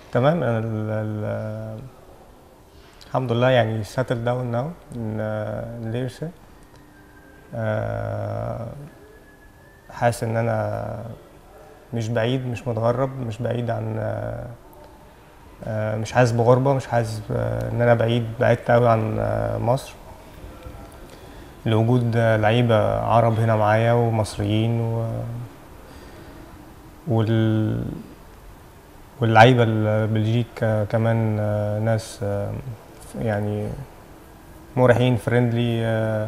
تمام انا ال ال الحمد لله يعني ساتل داون ناو ان ليرسا حاسس ان انا مش بعيد مش متغرب مش بعيد عن آه، آه، مش حاسس بغربة مش حاسس ب- ان انا بعيد بعدت قوي عن آه، مصر لوجود آه، لعيبة عرب هنا معايا ومصريين و وال واللعيبة البلجيك آه، كمان آه، ناس آه، يعني مريحين فريندلي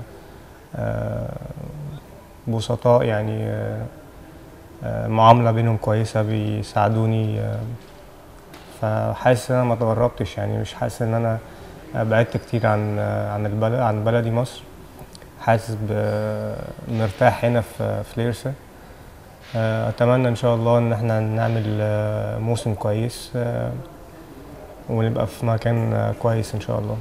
بسطاء يعني آه، آه، معاملة بينهم كويسة بيساعدوني آه، فحاسس ان انا ما اتغربتش يعني مش حاسس ان انا بعدت كتير عن آه، عن البلد عن بلدي مصر حاسس ب- مرتاح هنا في في ليرسا آه، اتمنى ان شاء الله ان احنا نعمل آه، موسم كويس آه، ونبقى في مكان آه، كويس ان شاء الله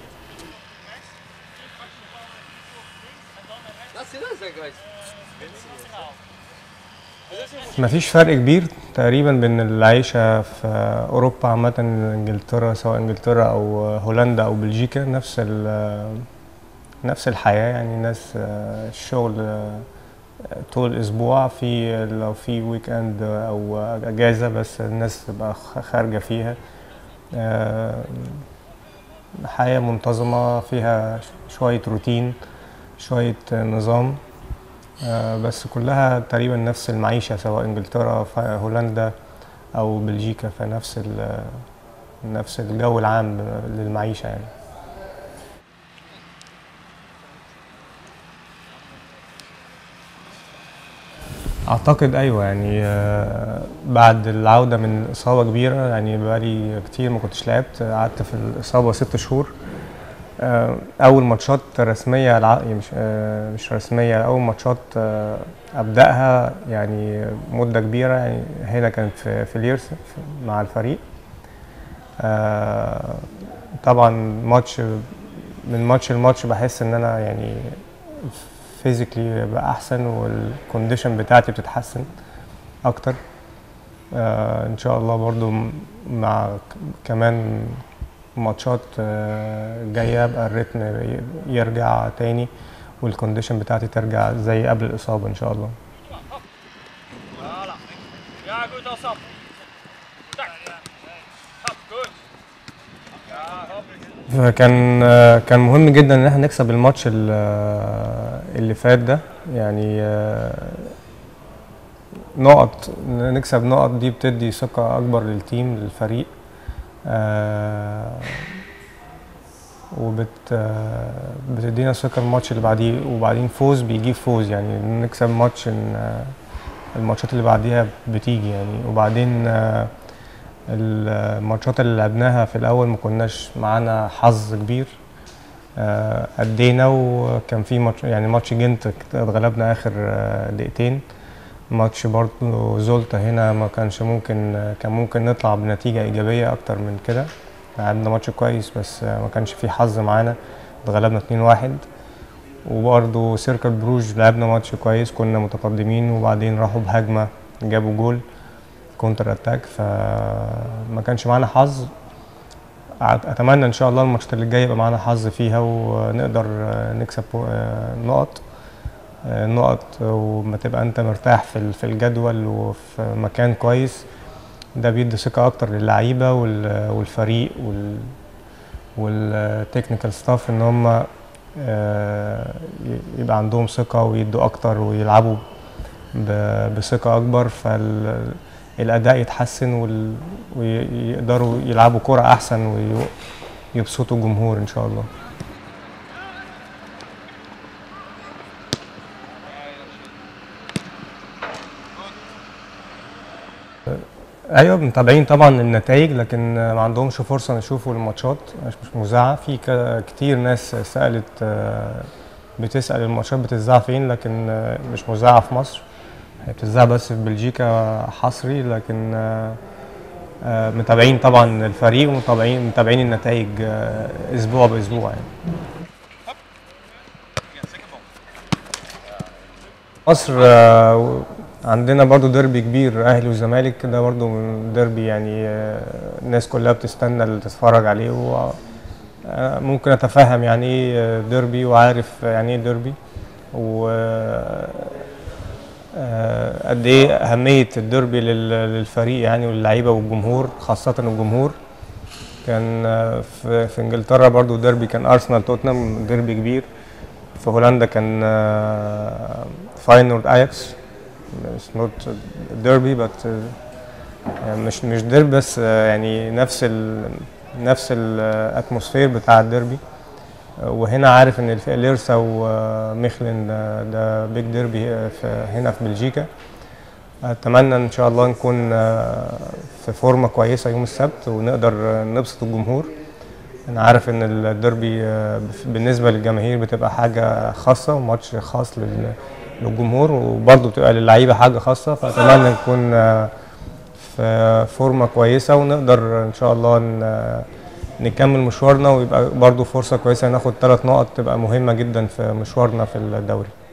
مفيش فرق كبير تقريبا بين العيشة في أوروبا عامة إنجلترا سواء إنجلترا أو هولندا أو بلجيكا نفس ال نفس الحياة يعني ناس آه، الشغل آه، طول الأسبوع في لو في ويك إند أو أجازة بس الناس تبقى خ- خارجة فيها آه، حياة منتظمة فيها شوية روتين شوية نظام آه، بس كلها تقريبا نفس المعيشة سواء انجلترا ف- هولندا او بلجيكا فنفس ال- نفس الجو العام للمعيشة يعني اعتقد ايوه يعني آه، بعد العودة من اصابة كبيرة يعني بقالي كتير ما كنتش لعبت قعدت في الاصابة ست شهور آه، اول ماتشات رسميه الع- مش آه، مش رسميه اول ماتشات آه، ابداها يعني مده كبيره يعني هنا كانت في في ليرس في- مع الفريق آه، طبعا ماتش من ماتش لماتش بحس ان انا يعني فيزيكلي بقى احسن والكونديشن بتاعتي بتتحسن اكتر آه، ان شاء الله برضو م- مع ك- كمان ماتشات آه، جايه ابقى الريتم ي- يرجع تاني والكونديشن بتاعتي ترجع زي قبل الاصابه ان شاء الله Voilà. Ja, goed al Sam. Tak. Hap, goed. Ja, hop. كان آه، كان مهم جدا ان احنا نكسب الماتش ال- آه، اللي فات ده يعني آه، نقط نكسب نقط دي بتدي ثقة أكبر للتيم للفريق آه، وبت آه، بتدينا ثقة الماتش اللي بعديه وبعدين فوز بيجيب فوز يعني نكسب ماتش إن، آه، الماتشات اللي بعديها بتيجي يعني وبعدين آه، الماتشات اللي لعبناها في الأول ما كناش معانا حظ كبير آه، أدينا وكان في ماتش يعني ماتش جنت اتغلبنا آخر آه، دقيقتين ماتش برضه زولتا هنا ما كانش ممكن كان ممكن نطلع بنتيجة إيجابية أكتر من كده لعبنا ماتش كويس بس آه، ما كانش في حظ معانا اتغلبنا 2-1 وبرضه سيركل بروج لعبنا ماتش كويس كنا متقدمين وبعدين راحوا بهجمة جابوا جول كونتر اتاك فما كانش معانا حظ أع- اتمنى ان شاء الله الماتشات اللي جايه يبقى معانا حظ فيها ونقدر آه، نكسب بو- آه، نقط آه، نقط وما تبقى انت مرتاح في ال- في الجدول وفي مكان كويس ده بيدي ثقة أكتر للعيبة وال- والفريق وال والتكنيكال ستاف إن هم آه، ي- يبقى عندهم ثقة ويدوا أكتر ويلعبوا ب- بثقة أكبر فالأداء يتحسن وال- ويقدروا يلعبوا كرة أحسن ويبسطوا الجمهور إن شاء الله ايوه متابعين طبعا النتائج لكن ما عندهمش فرصه يشوفوا الماتشات مش مش مذاعه في ك- كتير ناس سالت آه، بتسال الماتشات بتذاع فين لكن آه، مش مذاعه في مصر هي بتذاع بس في بلجيكا حصري لكن آه، آه، متابعين طبعا الفريق ومتابعين متابعين النتائج آه، اسبوع باسبوع يعني Ja, zeker man. مصر آه، عندنا برضو ديربي كبير اهلي وزمالك ده برضو من ديربي يعني آه، الناس كلها بتستنى اللي تتفرج عليه و آه، ممكن اتفهم يعني ايه آه، ديربي وعارف يعني ايه ديربي و آه، قد ايه اهميه الديربي لل- للفريق يعني واللعيبه والجمهور خاصه الجمهور كان آه، في, في انجلترا برضو ديربي كان ارسنال توتنهام ديربي كبير في هولندا كان آه، فاينورد اياكس اتس نوت ديربي بس مش مش ديربي بس آه، يعني نفس ال نفس الاتموسفير بتاع الديربي آه، وهنا عارف ان الف- ليرسا وميخلن ده, ده بيج ديربي آه، في هنا في بلجيكا اتمنى ان شاء الله نكون آه، في فورمه كويسه يوم السبت ونقدر آه، نبسط الجمهور انا عارف ان الديربي آه، بالنسبه للجماهير بتبقى حاجه خاصه وماتش خاص لل- للجمهور وبرضه بتبقى للعيبه حاجه خاصه فاتمنى نكون آه، في فورمه كويسه ونقدر ان شاء الله ن- نكمل مشوارنا ويبقى برضه فرصه كويسه ناخد ثلاث نقط تبقى مهمه جدا في مشوارنا في الدوري